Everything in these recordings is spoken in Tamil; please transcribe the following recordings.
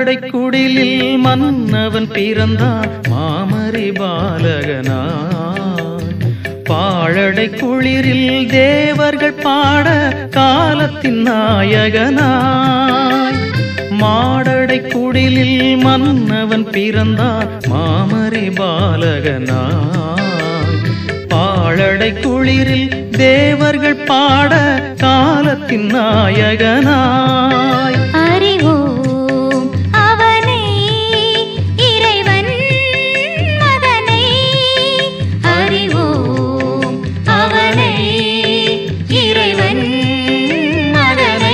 மாடடை குடிலில் மன்னவன் பிறந்தான் மாமரி பாலகனான் பாழடை குளிரில் தேவர்கள் பாட காலத்தின் நாயகனாய் மாடடை குடிலில் மன்னவன் பிறந்தான் மாமரி பாலகனாய் பாழடை குளிரில் தேவர்கள் பாட காலத்தின் நாயகனாய் அறிவோம் அவனை இறைவன் மகனை அறிவோம் அவனை இறைவன் மகனை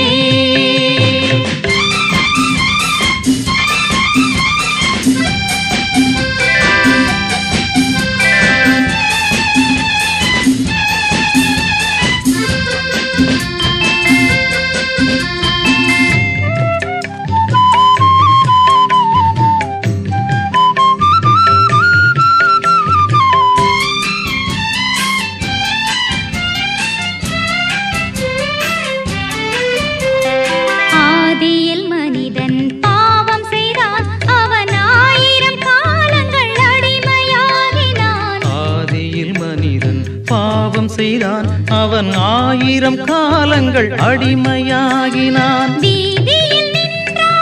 ஆதியில் மனிதன் பாவம் செய்தான் அவன் ஆயிரம் காலங்கள் அடிமையாகினான் ஆதியில் மனிதன் பாவம் செய்தான் அவன் ஆயிரம் காலங்கள் அடிமையாகினான் வீதியில் நின்றான்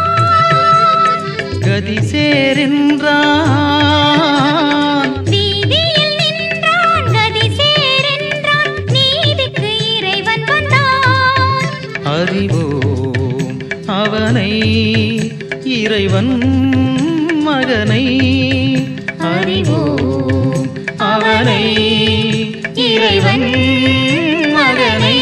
கதி சேரென்றான் வீதியில் நின்றான் கதி சேரென்றான் நீதிக்கு இறைவன் வந்தான் அறிவோம் அவனை இறைவன் மகனை அறிவோம் அவனை இறைவன் மகனை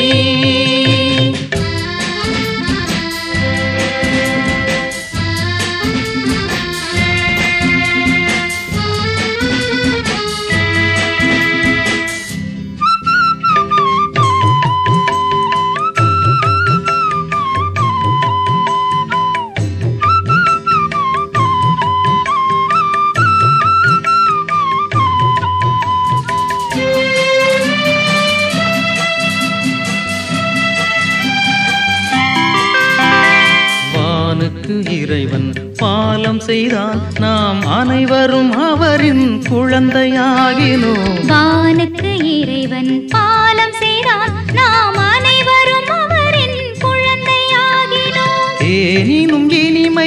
வானுக்கு இறைவன் பாலம் செய்தான் நாம் அனைவரும் அவரின் குழந்தையாகினோம் வானுக்கு இறைவன் பாலம் செய்தான் நாம் அனைவரும் அவரின் குழந்தையாகினோம் தேனினும் இனிமை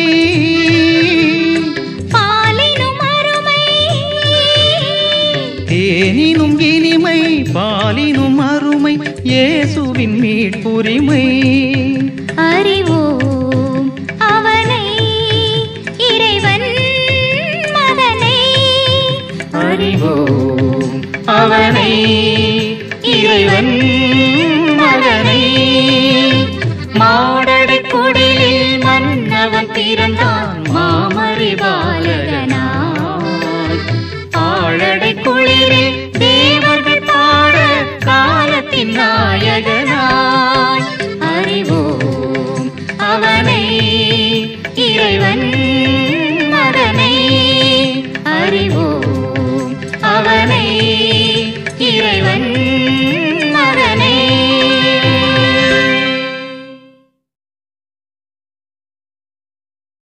பாலினும் அருமை தேனினும் இனிமை பாலினும் அருமை இயேசுவின் மீட்புரிமை அறிவோம் அவனை இறைவன் மகனை அறிவோம் அவனை இறைவன் மகனை மாடடை குடிலில் மன்னவன் பிறந்தான் மாமரி பாலகனாய் ஆழடை குளிரில் தேவர்கள் பாட காலத்தின் நாயகனாய் அறிவோம் அவனை இறைவன் மகனை அறிவோம் அவனை